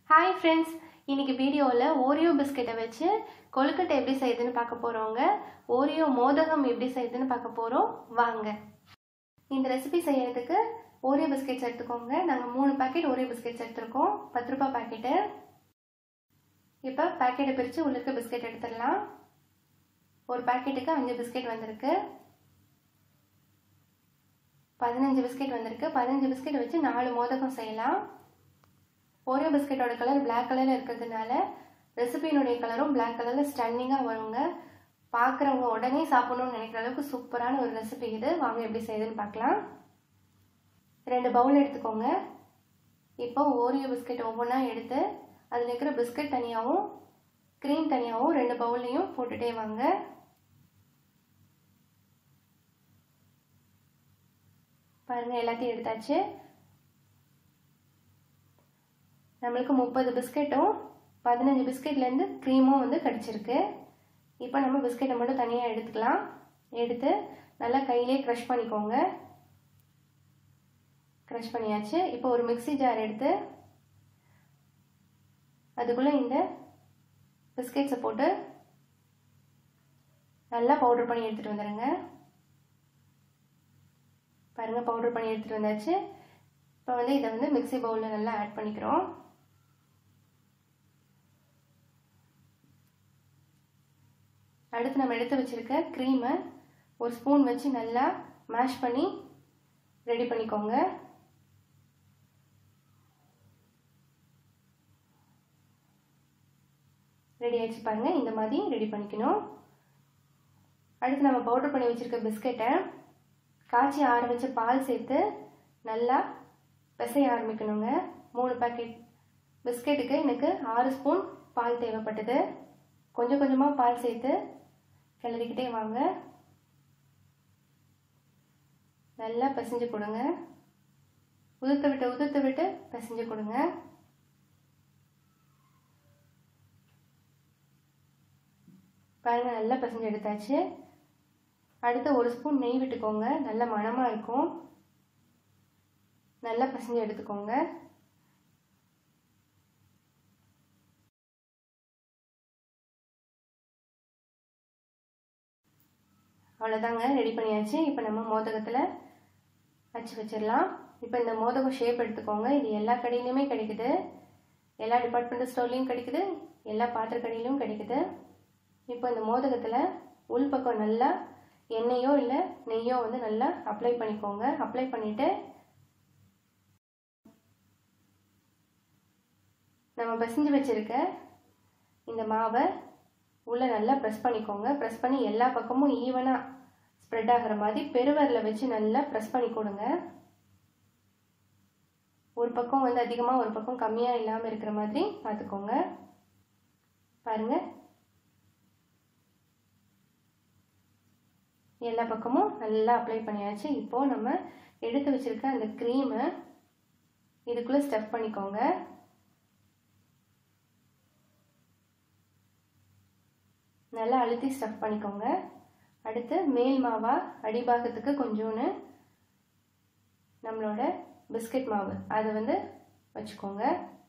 hi friends இன்னைக்கு வீடியோவில் Oreo பிஸ்கெட்டை வச்சு கொழுக்கட்டை எப்படி செய்யுதுன்னு பார்க்க போகிறோங்க ஓரியோ மோதகம் எப்படி செய்யுதுன்னு பார்க்க போகிறோம் வாங்க இந்த ரெசிபி செய்யறதுக்கு ஓரியோ பிஸ்கெட்ஸ் எடுத்துக்கோங்க நாங்கள் மூணு பாக்கெட் ஓரியோ பிஸ்கெட்ஸ் எடுத்திருக்கோம் பத்து ரூபாய் பாக்கெட்டு இப்போ பாக்கெட்டை பிரித்து உள்ளுக்கு பிஸ்கெட் எடுத்துடலாம் ஒரு பாக்கெட்டுக்கு அஞ்சு பிஸ்கெட் வந்திருக்கு பதினஞ்சு பிஸ்கெட் வந்திருக்கு பதினஞ்சு பிஸ்கெட் வச்சு நாலு மோதகம் செய்யலாம் ஓரியோ பிஸ்கெட்டோட கலர் பிளாக் கலரில் இருக்கிறதுனால ரெசிபியினுடைய கலரும் பிளாக் கலரில் ஸ்டன்னிங்காக வருங்க பார்க்குறவங்க உடனே சாப்பிடணும்னு நினைக்கிற அளவுக்கு சூப்பரான ஒரு ரெசிபி இது வாங்க எப்படி செய்யுதுன்னு பார்க்கலாம் ரெண்டு பவுல் எடுத்துக்கோங்க இப்போ ஓரியோ பிஸ்கெட் ஒவ்வொன்றா எடுத்து அதில் இருக்கிற பிஸ்கட் தனியாகவும் க்ரீம் தனியாகவும் ரெண்டு பவுல்லையும் போட்டுட்டே வாங்க பாருங்கள் எல்லாத்தையும் எடுத்தாச்சு நம்மளுக்கு முப்பது பிஸ்கெட்டும் பதினஞ்சு பிஸ்கெட்லேருந்து க்ரீமும் வந்து கிடச்சிருக்கு இப்போ நம்ம பிஸ்கெட்டை மட்டும் தனியாக எடுத்துக்கலாம் எடுத்து நல்லா கையிலே க்ரஷ் பண்ணிக்கோங்க க்ரஷ் பண்ணியாச்சு இப்போ ஒரு மிக்சி ஜார் எடுத்து அதுக்குள்ளே இந்த பிஸ்கெட்ஸை போட்டு நல்லா பவுடர் பண்ணி எடுத்துகிட்டு வந்துடுங்க பாருங்கள் பவுடர் பண்ணி எடுத்துகிட்டு வந்தாச்சு இப்போ வந்து இதை வந்து மிக்சி பவுலில் நல்லா ஆட் பண்ணிக்கிறோம் அடுத்து நம்ம எடுத்து வச்சுருக்க க்ரீமை ஒரு ஸ்பூன் வச்சு நல்லா மேஷ் பண்ணி ரெடி பண்ணிக்கோங்க ரெடி ஆகிடுச்சு பாருங்கள் இந்த மாதிரி ரெடி பண்ணிக்கணும் அடுத்து நம்ம பவுடர் பண்ணி வச்சுருக்க பிஸ்கெட்டை காய்ச்சி ஆற வச்ச பால் சேர்த்து நல்லா பிசைய ஆரம்பிக்கணுங்க மூணு பாக்கெட் பிஸ்கெட்டுக்கு எனக்கு ஆறு ஸ்பூன் பால் தேவைப்பட்டது கொஞ்சம் கொஞ்சமாக பால் சேர்த்து கிளறிக்கிட்டே வாங்க நல்லா பிசைஞ்சு கொடுங்க உதுத்து விட்டு உதுத்து விட்டு பிசைஞ்சு கொடுங்க பாருங்கள் நல்லா பிசைஞ்சு எடுத்தாச்சு அடுத்து ஒரு ஸ்பூன் நெய் விட்டுக்கோங்க நல்ல மணமாக இருக்கும் நல்லா பிசைஞ்சு எடுத்துக்கோங்க அவ்வளோதாங்க ரெடி பண்ணியாச்சு இப்போ நம்ம மோதகத்தில் வச்சு வச்சிடலாம் இப்போ இந்த மோதகம் ஷேப் எடுத்துக்கோங்க இது எல்லா கடையிலையுமே கிடைக்குது எல்லா டிபார்ட்மெண்ட் ஸ்டோர்லேயும் கிடைக்குது எல்லா பாத்திர கடையிலும் கிடைக்குது இப்போ இந்த மோதகத்தில் உள்பக்கம் நல்லா எண்ணெயோ இல்லை நெய்யோ வந்து நல்லா அப்ளை பண்ணிக்கோங்க அப்ளை பண்ணிவிட்டு நம்ம பிசைஞ்சு வச்சுருக்க இந்த மாவை உள்ளே நல்லா ப்ரெஸ் பண்ணிக்கோங்க ப்ரெஸ் பண்ணி எல்லா பக்கமும் ஈவனாக ஸ்ப்ரெட் ஆகிற மாதிரி பெருவரில் வச்சு நல்லா ப்ரெஸ் பண்ணி கொடுங்க ஒரு பக்கம் வந்து அதிகமாக ஒரு பக்கம் கம்மியாக இல்லாமல் இருக்கிற மாதிரி பார்த்துக்கோங்க பாருங்கள் எல்லா பக்கமும் நல்லா அப்ளை பண்ணியாச்சு இப்போது நம்ம எடுத்து வச்சுருக்க அந்த க்ரீமை இதுக்குள்ளே ஸ்டெப் பண்ணிக்கோங்க நல்லா அழுத்தி ஸ்டஃப் பண்ணிக்கோங்க அடுத்து மேல் மாவா அடிபாகத்துக்கு கொஞ்சோன்னு நம்மளோட பிஸ்கட் மாவு அதை வந்து வச்சுக்கோங்க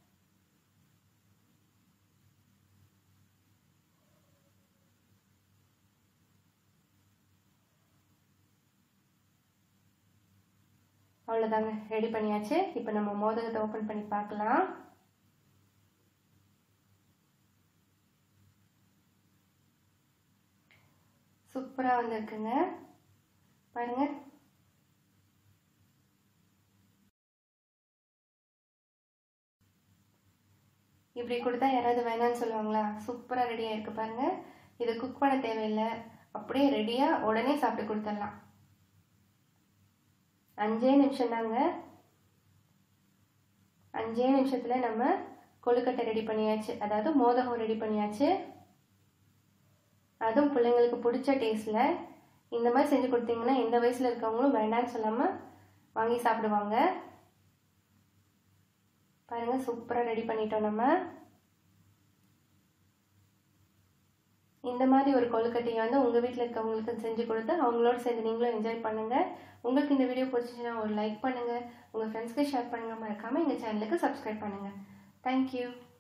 அவ்வளோதாங்க ரெடி பண்ணியாச்சு இப்போ நம்ம மோதகத்தை ஓப்பன் பண்ணி பார்க்கலாம் சூப்பராக வந்திருக்குங்க பாருங்க இப்படி கொடுத்தா யாராவது வேணான்னு சொல்லுவாங்களா சூப்பராக ரெடியாக இருக்குது பாருங்க இதை குக் பண்ண தேவையில்லை அப்படியே ரெடியாக உடனே சாப்பிட்டு கொடுத்துடலாம் அஞ்சே நிமிஷம் தாங்க அஞ்சே நிமிஷத்தில் நம்ம கொழுக்கட்டை ரெடி பண்ணியாச்சு அதாவது மோதகம் ரெடி பண்ணியாச்சு அதுவும் பிள்ளைங்களுக்கு பிடிச்ச டேஸ்ட்டில் இந்த மாதிரி செஞ்சு கொடுத்தீங்கன்னா எந்த வயசில் இருக்கவங்களும் வேண்டாம்னு சொல்லாமல் வாங்கி சாப்பிடுவாங்க பாருங்கள் சூப்பராக ரெடி பண்ணிட்டோம் நம்ம இந்த மாதிரி ஒரு கொழுக்கட்டையை வந்து உங்கள் வீட்டில் இருக்கவங்களுக்கு செஞ்சு கொடுத்து அவங்களோட சேர்ந்து நீங்களும் என்ஜாய் பண்ணுங்கள் உங்களுக்கு இந்த வீடியோ பிடிச்சிச்சுன்னா ஒரு லைக் பண்ணுங்கள் உங்கள் ஃப்ரெண்ட்ஸ்க்கு ஷேர் பண்ணுங்கள் மறக்காமல் எங்கள் சேனலுக்கு சப்ஸ்கிரைப் பண்ணுங்கள் தேங்க்யூ